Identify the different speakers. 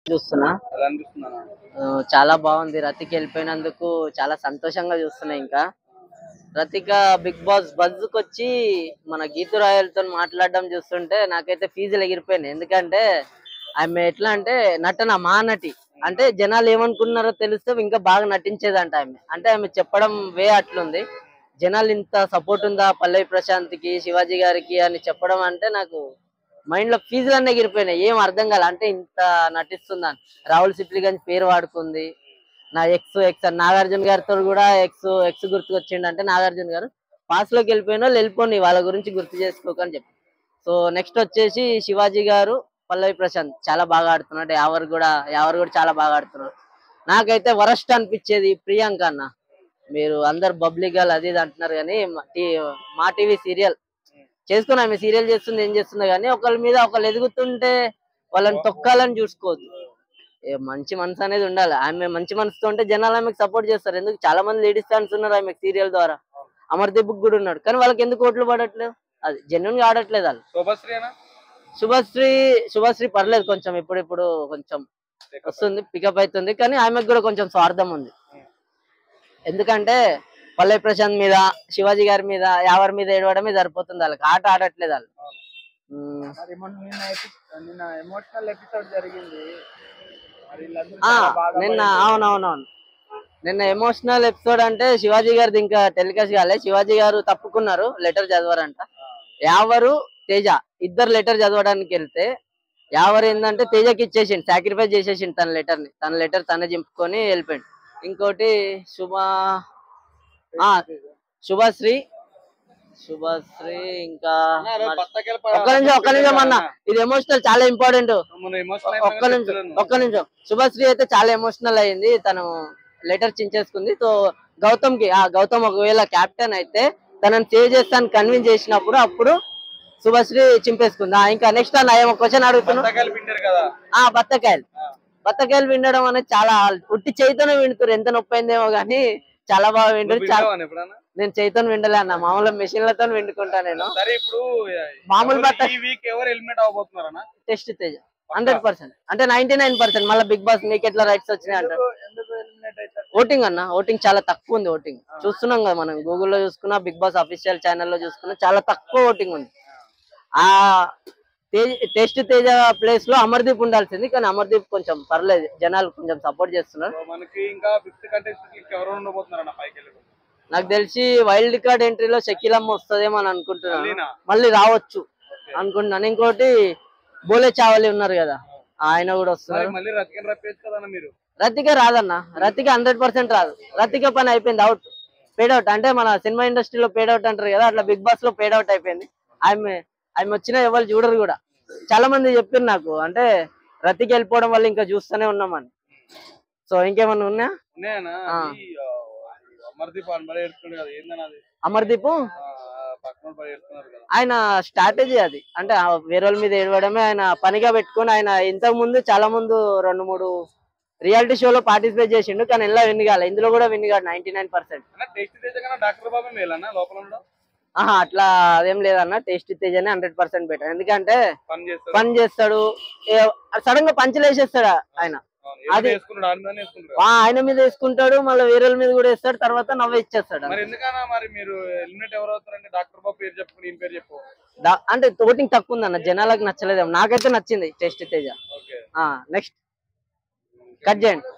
Speaker 1: చూస్తున్నా
Speaker 2: ఎలా అనిపిస్తుందన్నా
Speaker 1: ఆ, చాలా బాగుంది రతికి వెళ్ళిపోయినందుకు చాలా సంతోషంగా చూస్తున్నా ఇంకా రతిక బిగ్ బాస్ బజ్ వచ్చి మన గీతు రాయలతో మాట్లాడడం చూస్తుంటే నాకైతే ఫీజులు ఎగిరిపోయినాయి ఎందుకంటే ఆమె ఎట్లా అంటే నటన మహానటి అంటే జనాలు ఏమనుకున్నారో తెలిస్తే ఇంకా బాగా నటించేదంట ఆమె అంటే ఆమె చెప్పడం వే అట్లుంది జనాలు ఇంత సపోర్ట్ ఉందా పల్లవి ప్రశాంత్కి శివాజీ గారికి అని చెప్పడం అంటే నాకు మైండ్ లో ఫీజులు అన్నీ ఎగిరిపోయినాయి ఏం అర్థం కాలే అంటే ఇంత నటిస్తుందని రాహుల్ సిప్లిగంజ్ పేరు వాడుకుంది నా ఎక్స్ ఎక్స్ అని నాగార్జున గారితో కూడా ఎక్స్ ఎక్స్ గుర్తుకొచ్చిండు అంటే నాగార్జున గారు పాస్ లోకి వెళ్ళిపోయిన వాళ్ళు వెళ్ళిపోయి వాళ్ళ గురించి గుర్తు చేసుకోకని చెప్పి సో నెక్స్ట్ వచ్చేసి శివాజీ గారు పల్లవి ప్రశాంత్ చాలా బాగా ఆడుతున్నాడు ఎవరు కూడా ఎవరు కూడా చాలా బాగా ఆడుతున్నారు నాకైతే వరస్ట్ అనిపించేది ప్రియాంక అన్న మీరు అందరు బబ్లీ గర్ల్ అది ఇది అంటున్నారు కానీ మా టీ- మా టీవీ సీరియల్ చేసుకుని ఆమె సీరియల్ చేస్తుంది ఏం చేస్తుందో కానీ ఒకళ్ళ మీద ఒకళ్ళు ఎదుగుతుంటే వాళ్ళని తొక్కాలని చూసుకోవద్దు ఏ మంచి మనసు అనేది ఉండాలి ఆమె మంచి మనసుతో ఉంటే జనాలు ఆమెకు సపోర్ట్ చేస్తారు ఎందుకు చాలా మంది లేడీస్ ఫ్యాన్స్ ఉన్నారు ఆమె సీరియల్ ద్వారా అమర్దీప్ కూడా ఉన్నాడు కానీ వాళ్ళకి ఎందుకు ఓట్లు పడట్లేదు అది జెన్యున్ గా ఆడట్లేదు వాళ్ళు
Speaker 2: శోభశ్రీనా
Speaker 1: శుభశ్రీ శుభశ్రీ పర్లేదు కొంచెం ఇప్పుడు ఇప్పుడు కొంచెం వస్తుంది పికప్ అవుతుంది కానీ ఆమెకు కూడా కొంచెం స్వార్థం ఉంది ఎందుకంటే పల్లవి ప్రశాంత్ మీద శివాజీ గారి మీద ఎవరి మీద ఏడవడమే సరిపోతుంది వాళ్ళకి ఆట ఆడట్లేదు వాళ్ళు ఉమ్.
Speaker 2: మరి మొన్న నిన్న epi- నిన్న ఎమోషనల్ ఎపిసోడ్ జరిగింది మరి వీళ్ళందరూ
Speaker 1: ఆ,
Speaker 2: చాలా బాగా
Speaker 1: నిన్న
Speaker 2: పడారు.
Speaker 1: అవునవునవును నిన్న ఎమోషనల్ ఎపిసోడ్ అంటే శివాజీ గారిది ఇంకా టెలికాస్ట్ కాలే శివాజీ గారు తప్పుకున్నారు లెటర్ చదవరంట యావరు తేజ ఇద్దరు లెటర్ చదవడానికి వెళ్తే యావరు ఏంటంటే తేజకి ఇచ్చేసిండు సాక్రిఫైస్ చేసేసిండు తన లెటర్ ని తన లెటర్ తన చింపుకొని వెళ్ళిపోయిండు ఇంకోటి శుభ ఆ, శుభశ్రీ శుభశ్రీ ఇంకా
Speaker 2: అన్న, ఆ రోజు
Speaker 1: మరి-
Speaker 2: బత్తకెళ్ళి
Speaker 1: ఒక్క నిమిషం ఒక్క నిమిషం అన్న ఇది ఎమోషనల్ చాలా ఇంపార్టెంట్
Speaker 2: మొన్న ఎమోషనల్
Speaker 1: ఒక్క నిమిషం ఒక్క నిమిషం శుభశ్రీ అయితే చాలా ఎమోషనల్ అయింది తను లెటర్ చించేసుకుంది సో గౌతమ్ కి ఆ గౌతమ్ ఒకవేళ కెప్టెన్ అయితే తనని సేవ్ చేస్తాను కన్విన్స్ చేసినప్పుడు అప్పుడు శుభశ్రీ చింపేసుకుంది ఆ, ఇంకా నెక్స్ట్ అన్న ఏమో క్వశ్చన్ అడుగుతున్నా
Speaker 2: బత్తకాయలు పిండారు కదా
Speaker 1: ఆ బత్తకాయలు బత్తకాయలు వినడం అనేది చాలా ఉట్టి చైతన్యం వింటారు ఎంత నొప్పి అయిందేమో కానీ చాలా బాగా వింటారు
Speaker 2: నువ్వు
Speaker 1: చాలా
Speaker 2: విన్నావా ఎప్పుడన్నా
Speaker 1: నేను చైతన్యం విండలే అన్న మామూలుగా మెషిన్లతో విండుకుంటా నేను
Speaker 2: సరే ఇప్పుడు
Speaker 1: మామూలు
Speaker 2: ఎవరు
Speaker 1: బత్త-
Speaker 2: ఈ వీక్ ఎవరు ఎలిమినేట్ అవబోతున్నారన్నా
Speaker 1: టెస్ట్ తేజ హండ్రెడ్ పర్సెంట్ అంటే నైన్టీ నైన్ పర్సెంట్ మళ్ళీ బిగ్ బాస్ మీకు ఎట్లా రైట్స్ వచ్చినాయి అంటారు
Speaker 2: ఎందుకు ఎలిమినేట్ అవుతారు
Speaker 1: ఓటింగ్ అన్న ఓటింగ్ చాలా తక్కువ ఉంది ఓటింగ్ చూస్తున్నాం కదా మనం గూగుల్లో చూసుకున్నా బిగ్ బాస్ అఫీషియల్ ఛానల్లో చూసుకున్నా చాలా తక్కువ ఓటింగ్ ఉంది ఆ తేజ్ టెస్ట్ తేజ ప్లేస్ లో అమర్దీప్ ఉండాల్సింది కానీ అమర్దీప్ కొంచెం పర్లేదు జనాలు కొంచెం సపోర్ట్ చేస్తున్నారు
Speaker 2: సో మనకి ఇంకా ఫిఫ్త్ కంటెస్ట్ ఎవరు ఉండబోతున్నారన్న పైకి వెళ్ళి
Speaker 1: నాకు తెలిసి వైల్డ్ కార్డ్ ఎంట్రీలో షకీలమ్మ వస్తుందేమో అని అనుకుంటున్నాను
Speaker 2: మళ్ళీనా?
Speaker 1: మళ్ళీ రావచ్చు అనుకుంటున్నాను ఇంకోటి బోలే చావలి ఉన్నారు కదా ఆయన కూడా
Speaker 2: మరి
Speaker 1: వస్తున్నారు
Speaker 2: మళ్ళీ రతికని రప్పేచ్చు కదన్న మీరు
Speaker 1: రతిక రాదన్న రతిక హండ్రెడ్ పర్సెంట్ రాదు రతిక పని అయిపోయింది అవుట్ పేడ్ అవుట్ అంటే మన సినిమా ఇండస్ట్రీలో పేడ్ అవుట్ అంటారు కదా అట్లా బిగ్ బాస్ లో పేడ్ అవుట్ అయిపోయింది ఆమె ఆమె వచ్చినా ఎవరు చూడరు కూడా చాలా మంది చెప్పారు నాకు అంటే రతికి వెళ్ళిపోవడం వల్ల ఇంకా చూస్తూనే ఉన్నామని సో ఇంకేమన్నా ఉన్నా
Speaker 2: ఉన్నాయనా
Speaker 1: ఆ.
Speaker 2: అది, ఆ, అమర్దీప్ అని మరి ఏడుస్తున్నాడు కదా ఏందని అది
Speaker 1: అమర్దీప్
Speaker 2: ఆ, పక్కన పడి ఏడుస్తున్నారు కదా
Speaker 1: ఆయన స్ట్రాటజీ అది అంటే ఆ వేరే వాళ్ళ మీద ఏడవడమే ఆయన పనిగా పెట్టుకొని ఆయన ఇంతకు ముందు చాలా ముందు రెండు మూడు రియాలిటీ షోలో పార్టిసిపేట్ చేసిండు కానీ ఎలా విన్ కాలే ఇందులో కూడా విన్ కాదు నైన్టీ నైన్ పర్సెంట్
Speaker 2: అన్న టెస్ట్ తెచ్చ కన్నా డాక్టర్ బాబు మేలన్నా లోపల ఉండడం
Speaker 1: ఆహా అట్లా అదేం లేదన్న టేస్ట్ తేజనే హండ్రెడ్ పర్సెంట్ బెటర్ ఎందుకంటే
Speaker 2: పని చేస్తాడు
Speaker 1: పని చేస్తాడు సడన్ గా పంచులు వేసేస్తాడు ఆయన
Speaker 2: అవును, ఏదో
Speaker 1: అది-
Speaker 2: వేసుకున్నాడు ఆడి మీద వేసుకుంటాడు
Speaker 1: ఆ, ఆయన మీద వేసుకుంటాడు మళ్ళీ వేరే వాళ్ళ మీద కూడా వేస్తాడు తర్వాత నవ్వు ఇచ్చేస్తాడు
Speaker 2: మరి ఎందుకన్నా మరి మీరు ఎలిమినేట్ ఎవరు అవుతారంటే డాక్టర్ బాబు పేరు చెప్పుకుని ఈయన పేరు చెప్పు
Speaker 1: దా- అంటే ఓటింగ్ తక్కువ ఉందన్న జనాలకు నచ్చలేదేమో నాకైతే నచ్చింది tasty Teja
Speaker 2: okay
Speaker 1: next cut చేయండి